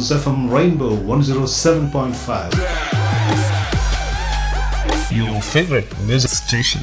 is FM Rainbow 107.5. Your favorite music station.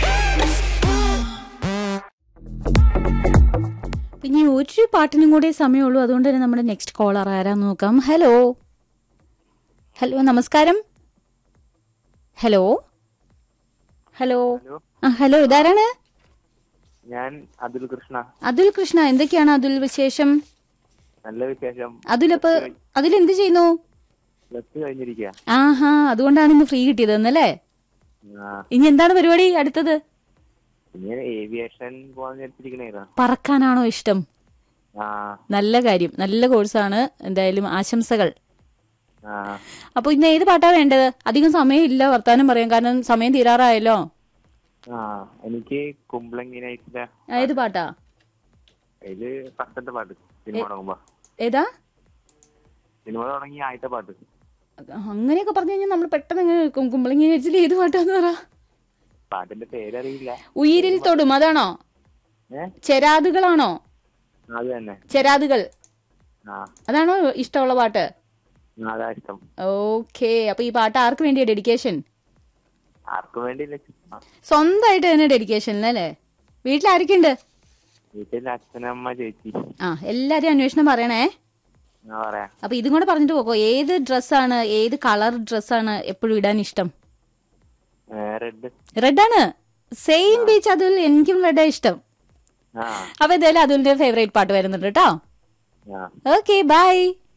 പിന്നെ ഒരു പാട്ടിനും കൂടെ സമയമുള്ളൂ അതുകൊണ്ട് തന്നെ നമ്മുടെ നെക്സ്റ്റ് കോളർ ആരാന്ന് നോക്കാം ഹലോ ഹലോ നമസ്കാരം ഹലോ ഹലോ ഹലോ ആ ഹലോ ഇതാരാണ് ഞാൻ അതുൽ കൃഷ്ണ അതുൽ കൃഷ്ണ എന്തൊക്കെയാണ് അതുൽ വിശേഷം നല്ല വിശേഷം അതുലപ്പ് അതിൽ എന്ത് ചെയ്യുന്നു പ്ലസ് കഴിഞ്ഞിരിക്കുക ആഹാ അതുകൊണ്ടാണ് ഇന്ന് ഫ്രീ കിട്ടിയത് എന്നല്ലേ ഇനി എന്താണ് പരിപാടി അടുത്തത് പിന്നെ ഏവിയേഷൻ പോവാൻ വിചാരിച്ചിരിക്കണേതാ പറക്കാനാണോ ഇഷ്ടം ആ നല്ല കാര്യം നല്ല കോഴ്സാണ് എന്തായാലും ആശംസകൾ ആ അപ്പൊ ഇന്ന് ഏത് പാട്ടാ വേണ്ടത് അധികം സമയമില്ല വർത്താനം പറയാൻ കാരണം സമയം തീരാറായല്ലോ ആ എനിക്ക് കുമ്പളങ്ങി നൈറ്റിലെ ഏത് പാട്ടാ ഇത് ഫസ്റ്റത്തെ പാട്ട് സിനിമ തുടങ്ങുമ്പോ ഏതാ സിനിമ തുടങ്ങി ആദ്യത്തെ പാട്ട് അങ്ങനെയൊക്കെ പറഞ്ഞു കഴിഞ്ഞാൽ നമ്മൾ പെട്ടെന്ന് ഇങ്ങനെ നിൽക്കും കുമ്പളങ്ങി കഴിച്ചിൽ ഏത് പാട്ടാന്ന് പറ പാട്ടിന്റെ പേരറിയില്ല ഉയിരിൽ തൊടും അതാണോ ഏ ചെരാതുകളാണോ അത് തന്നെ ചെരാതുകൾ ആ അതാണോ ഇഷ്ടമുള്ള പാട്ട് അതാ ഇഷ്ടം ഓക്കെ അപ്പൊ ഈ പാട്ട് ആർക്ക് വേണ്ടിയാ ഡെഡിക്കേഷൻ ആർക്കും വേണ്ടിയില്ല ആ, സ്വന്തമായിട്ട് തന്നെ ഡെഡിക്കേഷൻ അല്ലേ വീട്ടിൽ ആരൊക്കെയുണ്ട് വീട്ടിൽ അച്ഛനമ്മ ചേച്ചി ആ എല്ലാരും അന്വേഷണം പറയണേ ആ പറയാ അപ്പൊ ഇതും കൂടെ പറഞ്ഞിട്ട് പോകോ ഏത് ഡ്രസ്സാണ് ഏത് കളർ ഡ്രസ്സാണ് എപ്പോഴും ഇടാൻ ഇഷ്ടം റെഡ് റെഡ് ആണ് സെയിം ബീച്ച് അതുൽ എനിക്കും റെഡ് ഇഷ്ടം ആ അപ്പൊ എന്തായാലും അതുലിന്റെ ഫേവറേറ്റ് പാട്ട് വരുന്നുണ്ട് കേട്ടോ ആ ഓക്കെ ബൈ